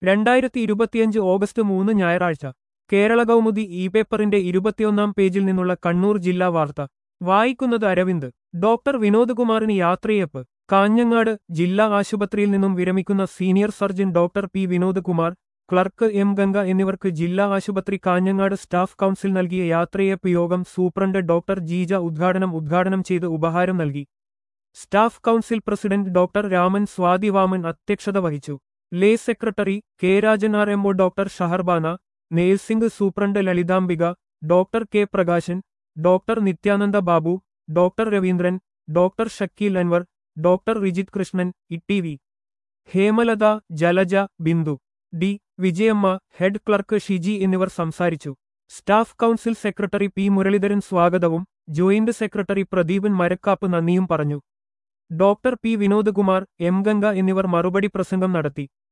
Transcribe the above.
രണ്ടായിരത്തി ഇരുപത്തിയഞ്ച് ഓഗസ്റ്റ് മൂന്ന് ഞായറാഴ്ച കേരള കൗമുദി ഇ പേപ്പറിന്റെ ഇരുപത്തിയൊന്നാം പേജിൽ നിന്നുള്ള കണ്ണൂർ ജില്ലാ വാർത്ത വായിക്കുന്നത് അരവിന്ദ് ഡോക്ടർ വിനോദ്കുമാറിന് യാത്രയപ്പ് കാഞ്ഞങ്ങാട് ജില്ലാ ആശുപത്രിയിൽ നിന്നും വിരമിക്കുന്ന senior surgeon doctor P Vinod Kumar clerk M Ganga എന്നിവർക്ക് ജില്ലാ ആശുപത്രി കാഞ്ഞങ്ങാട് സ്റ്റാഫ് കൗൺസിൽ നൽകിയ യാത്രയപ്പ് യോഗം സൂപ്രണ്ട് ഡോക്ടർ ജീജ ഉദ്ഘാടനം ഉദ്ഘാടനം ചെയ്ത് ഉപഹാരം നൽകി staff council president doctor Raman സ്വാതിവാമൻ അധ്യക്ഷത വഹിച്ചു lay secretary K Rajan R MO doctor Shaharbana nursing superintendent Lalithambika doctor K Prakashan doctor Nithyananda Babu doctor Raveendran doctor Shakeel Anwar doctor Rijith Krishnan E V Hemalatha Jalaja Bindu D Vijayamma head clerk Shiji എന്നിവർ സംസാരിച്ചു staff council secretary P Muraleedharan സ്വാഗതവും ജോയിന്റ് സെക്രട്ടറി പ്രദീപൻ മരക്കാപ്പ് നന്ദിയും പറഞ്ഞു doctor P Vinodkumar M Ganga എന്നിവർ മറുപടി പ്രസംഗം നടത്തി